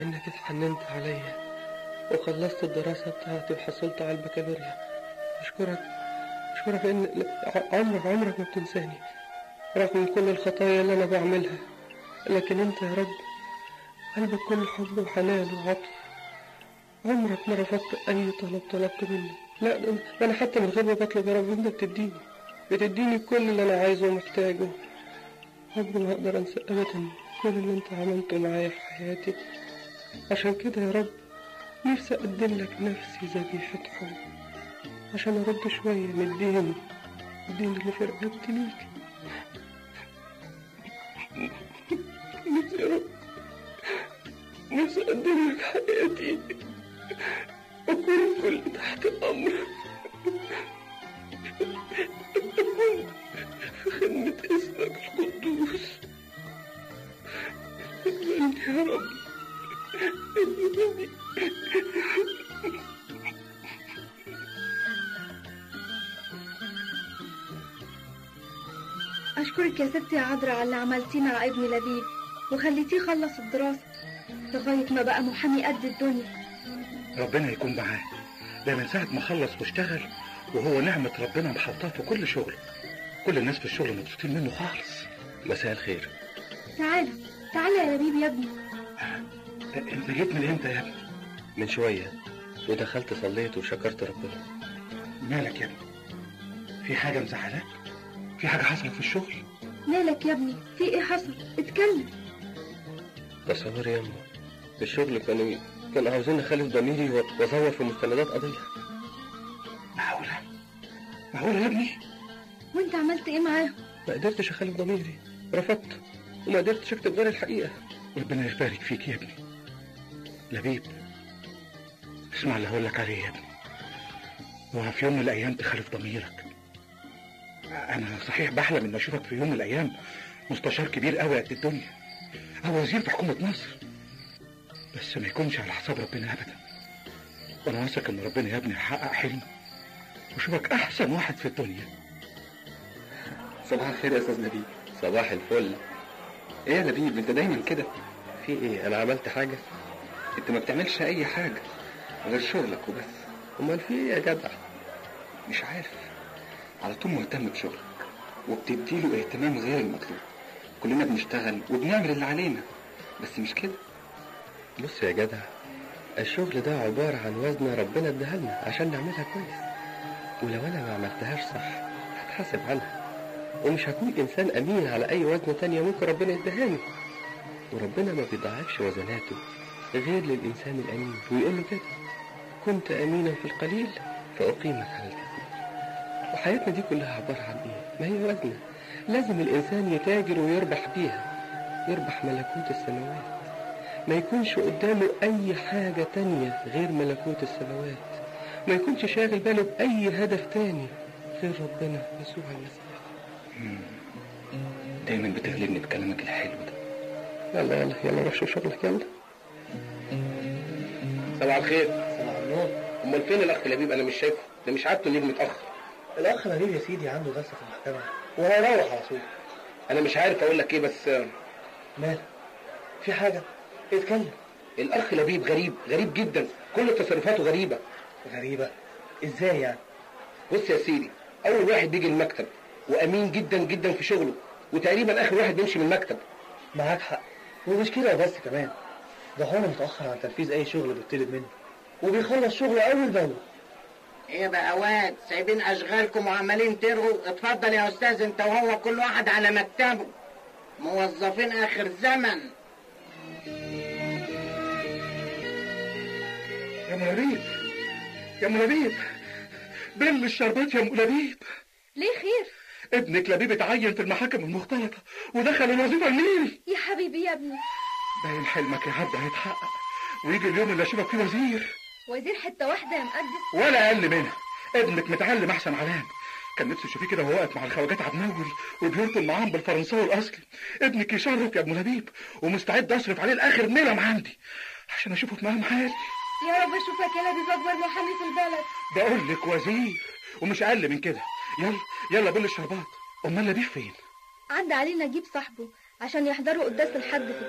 انك اتحننت عليا وخلصت الدراسة بتاعتي وحصلت على البكالوريا اشكرك اشكرك ان لا، عمرك عمرك ما بتنساني رغم كل الخطايا اللي انا بعملها لكن انت يا رب قلبك كل حب وحنان وعطف عمرك ما رفضت اي طلب طلبت مني لا ده ده انا حتى من غير ما بطلب يا رب انت بتديني بتديني كل اللي انا عايزه ومحتاجه عمري ما اقدر انسى ابدا كل اللي انت عملته معايا في حياتي عشان كده يا رب نفسي اقدم لك نفسي ذبيحة حب عشان ارد شوية من الدين الدين اللي في رقبتي ليك نفسي يا رب نفسي اقدم لك حياتي اكون كل تحت امرك اكون في خدمة اسمك القدوس اقبلني يا رب اقبلني أشكرك يا ستي يا عذرا على اللي عملتيه مع ابني لبيب وخليتيه يخلص الدراسة لغاية ما بقى محامي قد الدنيا ربنا يكون معاه ده من ساعة ما خلص واشتغل وهو نعمة ربنا محوطاه في كل شغل كل الناس في الشغل مبسوطين منه خالص مساء الخير تعالى تعالى يا لبيب يا ابني انت جيت من امتى يا ابني من شوية ودخلت صليت وشكرت ربنا مالك يا ابني في حاجة مزعلاك في حاجة حصلت في الشغل مالك يا ابني في ايه حصل اتكلم تصور يا أمه في الشغل كانوا كانوا عاوزين اخالف ضميري و- وازور في مستندات قضية معقولة معقولة يا ابني وانت عملت ايه معاهم ما قدرتش اخالف ضميري رفضت وما قدرتش اكتب غير الحقيقة ربنا يبارك فيك يا ابني لبيب اسمع اللي هقول لك عليه يا ابني اوعى في يوم من الايام تخالف ضميرك انا صحيح بحلم ان اشوفك في يوم من الايام مستشار كبير قوي قد الدنيا او وزير في حكومه مصر بس ما يكونش على حساب ربنا ابدا وانا واثق ان ربنا يا ابني هيحقق حلمه واشوفك احسن واحد في الدنيا صباح الخير يا استاذ نبيل صباح الفل ايه يا نبيل انت دايما كده في ايه انا عملت حاجة انت ما بتعملش اي حاجه غير شغلك وبس امال في ايه يا جدع مش عارف على طول مهتم بشغلك وبتديله اهتمام غير المطلوب كلنا بنشتغل وبنعمل اللي علينا بس مش كده بص يا جدع الشغل ده عبارة عن وزنة ربنا اداها لنا عشان نعملها كويس ولو انا ما عملتهاش صح هتحاسب عنها ومش هكون انسان امين على اي وزنة تانية ممكن ربنا يدهاني وربنا ما بيضاعفش وزناته غير للانسان الامين ويقول له كده كنت امينا في القليل فاقيمك على الكثير وحياتنا دي كلها عبارة عن ايه ما هي وزنة لازم الانسان يتاجر ويربح بيها يربح ملكوت السماوات ما يكونش قدامه أي حاجة تانية غير ملكوت السماوات ما يكونش شاغل باله بأي هدف تاني غير ربنا يسوع المسيح دايما بتغلبني بكلامك الحلو ده يلا يلا يلا روح شوف شغلك يلا صباح الخير صباح النور امال فين الاخ لبيب انا مش شايفه ده مش عادته انه متاخر الاخ نبيل يا سيدي عنده جلسه في المحكمه وهيروح على طول انا مش عارف اقول لك ايه بس آه، مال في حاجه اتكلم الاخ لبيب غريب غريب جدا كل تصرفاته غريبه غريبه ازاي يعني بص يا سيدي اول واحد بيجي المكتب وامين جدا جدا في شغله وتقريبا اخر واحد بيمشي من المكتب معاك حق ومش كده بس كمان ده هو متاخر عن تنفيذ اي شغل بيطلب منه وبيخلص شغله اول باول ايه بقى واد سايبين اشغالكم وعمالين ترغوا اتفضل يا استاذ انت وهو كل واحد على مكتبه موظفين اخر زمن يا ام لبيب يا ام لبيب بل الشربات يا ام لبيب ليه خير ابنك لبيب اتعين في المحاكم المختلطة ودخل الوظيفة الميري يا حبيبي يا ابني باين حلمك يا عبد هيتحقق ويجي اليوم اللي اشوفك فيه وزير وزير حتة واحدة يا مقدس ولا اقل منها ابنك متعلم احسن علام كان نفسي اشوفيه كده وهو واقف مع الخواجات عبد نول وبيركن معاهم بالفرنساوي الاصلي ابنك يشرف يا ابن لبيب ومستعد اصرف عليه لاخر نلم عندي عشان اشوفه في مقام حالي يا رب اشوفك يا لبيب اكبر محامي في البلد بقول لك وزير ومش اقل من كده يلا يلا بل الشربات امال لبيب فين عدى عليه نجيب صاحبه عشان يحضروا قداس الحد في